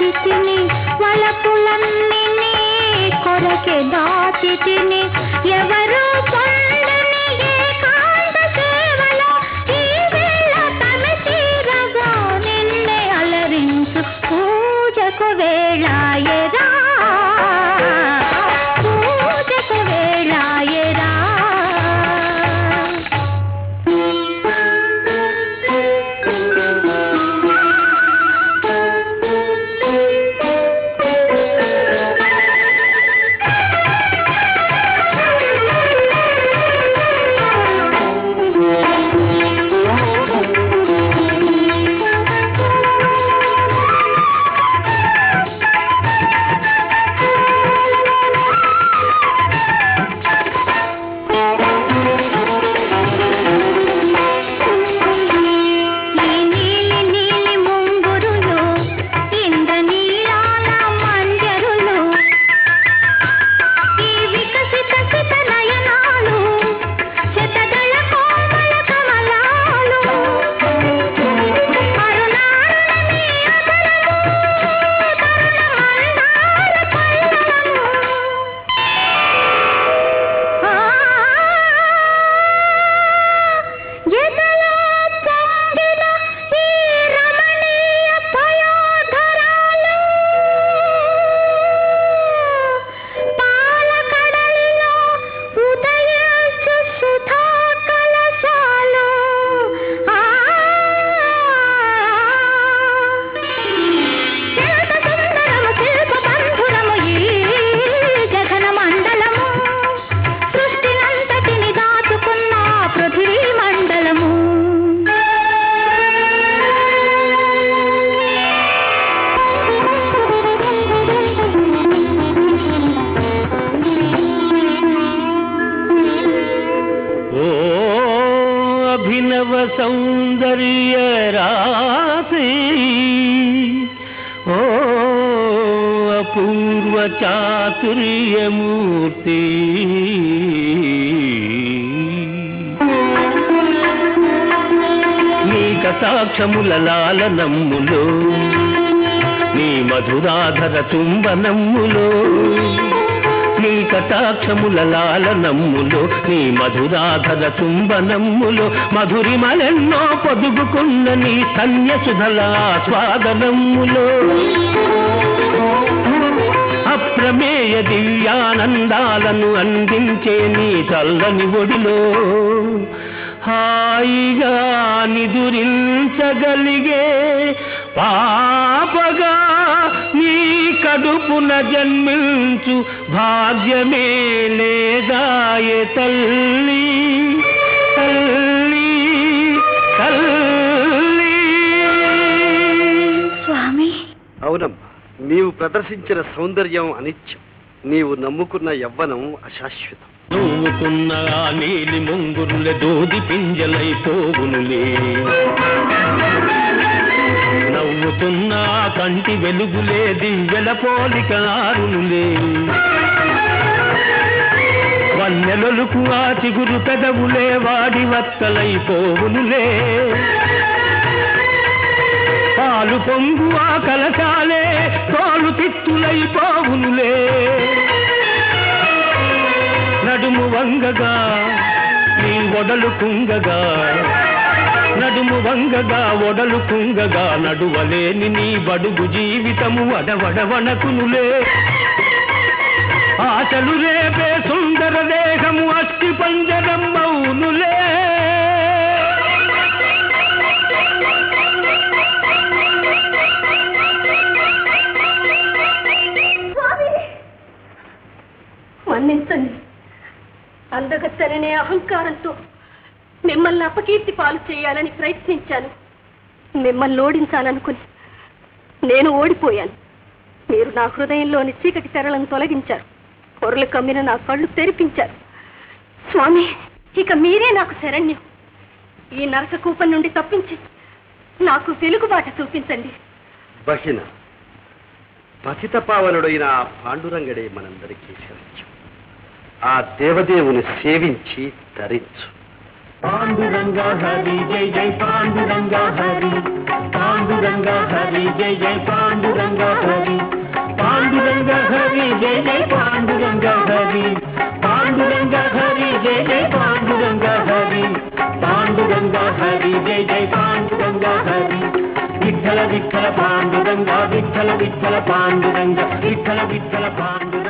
దాచి తిని వలపులన్నీ నీ కొరకే దాచి తిని ఎవరు పొందని ఏకాంత సేవలో ఈ వేళ తన తీరగా నిన్నే అలరించు పూజకు వేళాయరా పూజకు వేళాయరా ఈ నీలి నీలి ముంగురులు ఇంద్ర నీలాల మంజరులు ఈ వికసిత సిత నయనాలు శతదళ కోమల కమలాలు అరుణారుణని అదరము తరుణ మందార పల్లవము ఎదలో పొంగిన ఈ రమణీయ పయోధరాలు పాలకడలిలో ఉదయించు సుధా కలశాలు ఆ శిల్ప సుందరము శిల్ప బంధురము ఈ జగన మండలము సృష్టినంతటిని దాచుకున్న పృథివీ మండలము ఓ అభినవ సౌందర్య రాశి ఓ అపూర్వ చాతుర్యమూర్తి నీ కటాక్షముల లాలనమ్ములో నీ మధురాధర చుంబనమ్ములో నీ కటాక్షముల లాలనమ్ములో నీ మధురాధర చుంబనమ్ములో మధురిమలెన్నో పొదుగుకున్న నీ సన్యసుధల స్వాగనమ్ములో అప్రమేయ దివ్యానందాలను అందించే నీ చల్లని ఒడిలో హాయిగా నిదురించగలిగే పాపగా నీ కడుపున జన్మించు భాగ్యమే లేదాయే తల్లి తల్లి తల్లి స్వామి అవునమ్మా నీవు ప్రదర్శించిన సౌందర్యం అనిత్యం నీవు నమ్ముకున్న యవ్వనం అశాశ్వతం నవ్వుకున్న ఆ నీలి ముంగురుల దోది పింజలై పోగునులే నవ్వుతున్న ఆ కంటి వెలుగులే దివ్యల పోలిక ఆరునులే వన్నెలొలుకు ఆ చిగురు పెదవులే వాడి వత్తలై పోవునులే పాలు పొంగు ఆ కలశాలే తోలు తిత్తులై పోవునులే నడుము వంగగా నీ ఒడలు కుంగగా నడుము వంగగా ఒడలు కుంగగా నడువలేని నీ బడుగు జీవితము అడవడవనకునులే ఆశలు రేపే సుందర దేహము అస్థి పంజరం మౌనులే స్వామి మన్నించండి అందగత్తెననే అహంకారంతో మిమ్మల్ని అపకీర్తి పాలు చేయాలని ప్రయత్నించాను మిమ్మల్ని ఓడించాలనుకుని నేను ఓడిపోయాను మీరు నా హృదయంలోని చీకటి తెరలను తొలగించారు పొరలు కమ్మిన నా కళ్ళు తెరిపించారు స్వామి ఇక మీరే నాకు శరణ్యం ఈ నరక కూపం నుండి తప్పించి నాకు వెలుగుబాట చూపించండి బహిన పతిత పావనుడైన ఆ పాండురంగడే మనందరికీ శరణ్యం ఆ దేవదేవుని సేవించి ధరించు పాండురంగ హరి జై జై పాండురంగ హరి పాండు పాండురంగ హరి జయ జయ పాండురంగ హరి పాండురంగ హరి జయ జయ పాండురంగ హరి పాండురంగ హరి జయ జయ పాండురంగ హరి పాండురంగ హరి జయ జయ పాండురంగ హరి విఠల విఠల పాండురంగ విఠల విఠల పాండురంగ విఠల విఠల పాండురంగ